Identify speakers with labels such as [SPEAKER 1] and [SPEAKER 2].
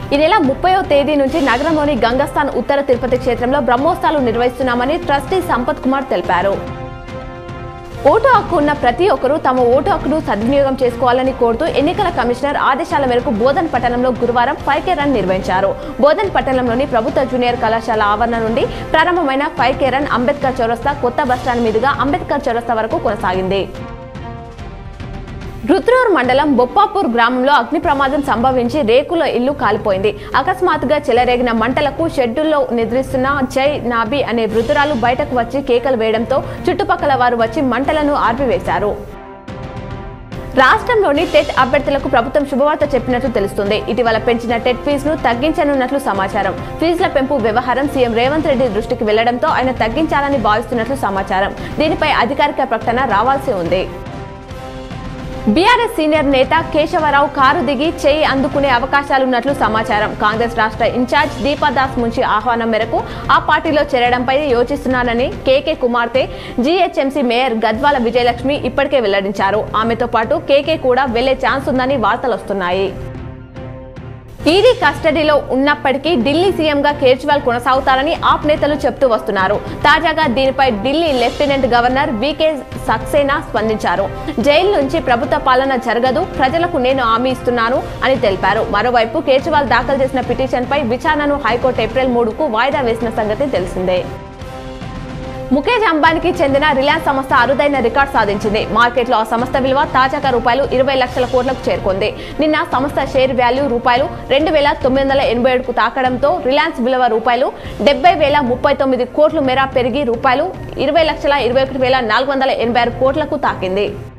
[SPEAKER 1] ఈ నెల ముప్పైవ తేదీ నుంచి నగరంలోని గంగస్థాన్ ఉత్తర తిరుపతి క్షేత్రంలో బ్రహ్మోత్సవాలు నిర్వహిస్తున్నామని ట్రస్టీ సంపత్ కుమార్ తెలిపారు ఓటు హక్కు ఉన్న ప్రతి ఒక్కరూ తమ ఓటు హక్కును సద్వినియోగం చేసుకోవాలని కోరుతూ ఎన్నికల కమిషనర్ ఆదేశాల మేరకు బోధన్ పట్టణంలో గురువారం ఫైవ్ కే రన్ నిర్వహించారు బోధన్ పట్టణంలోని ప్రభుత్వ జూనియర్ కళాశాల ఆవరణ నుండి ప్రారంభమైన ఫైవ్ కే రన్ అంబేద్కర్ చౌరస్తా కొత్త బస్టాండ్ మీదుగా అంబేద్కర్ చౌరస్తా వరకు కొనసాగింది రుద్రూర్ మండలం బొప్పాపూర్ గ్రామంలో అగ్ని ప్రమాదం సంభవించి రేకుల ఇల్లు కాలిపోయింది అకస్మాత్తుగా చెలరేగిన మంటలకు షెడ్యూల్లో నిద్రిస్తున్న జై నాబి అనే వృద్ధురాలు బయటకు వచ్చి కేకలు వేయడంతో చుట్టుపక్కల వారు వచ్చి మంటలను ఆర్పివేశారు రాష్ట్రంలోని టెట్ అభ్యర్థులకు ప్రభుత్వం శుభవార్త చెప్పినట్లు తెలుస్తుంది ఇటీవల పెంచిన టెట్ ఫీజును తగ్గించనున్నట్లు సమాచారం ఫీజుల పెంపు వ్యవహారం సీఎం రేవంత్ రెడ్డి దృష్టికి వెళ్లడంతో ఆయన తగ్గించాలని భావిస్తున్నట్లు సమాచారం దీనిపై అధికారిక ప్రకటన రావాల్సి ఉంది బీఆర్ఎస్ సీనియర్ నేత కేశవరావు కారు దిగి చేయి అందుకునే అవకాశాలున్నట్లు సమాచారం కాంగ్రెస్ రాష్ట్ర ఇన్ఛార్జ్ దీపాదాస్ ముంచి ఆహ్వానం మేరకు ఆ పార్టీలో చేరడంపై యోచిస్తున్నానని కేకే కుమార్తె జీహెచ్ఎంసీ మేయర్ గద్వాల విజయలక్ష్మి ఇప్పటికే వెల్లడించారు ఆమెతో పాటు కేకే కూడా వెళ్లే ఛాన్స్ ఉందని వార్తలు వస్తున్నాయి ఈడీ కస్టడీలో ఉన్నప్పటికీ ఢిల్లీ సీఎంగా కేజ్రీవాల్ కొనసాగుతారని ఆప్ నేతలు చెప్తూ వస్తున్నారు తాజాగా దీనిపై Delhi lieutenant governor V K Saxena స్పందించారు జైలు నుంచి ప్రభుత్వ పాలన జరగదు ప్రజలకు నేను హామీ ఇస్తున్నాను అని తెలిపారు మరోవైపు కేజ్రీవాల్ దాఖలు చేసిన పిటిషన్పై విచారణను హైకోర్టు ఏప్రిల్ మూడుకు వాయిదా వేసిన సంగతి తెలిసిందే ముఖేష్ అంబానీకి చెందిన రిలయన్స్ సంస్థ అరుదైన రికార్డ్ సాధించింది మార్కెట్లో ఆ సంస్థ విలువ తాజాగా రూపాయలు ఇరవై లక్షల కోట్లకు చేరుకుంది నిన్న సంస్థ షేర్ వాల్యూ రూపాయలు రెండు వేల తొమ్మిది వందల ఎనభై ఏడుకు తాకడంతో రిలయన్స్ విలువ రూపాయలు డెబ్బై వేల ముప్పై తొమ్మిది కోట్ల మేర పెరిగి రూపాయలు ఇరవై లక్షల ఇరవై ఒకటి వేల నాలుగు వందల ఎనభై ఆరు కోట్లకు తాకింది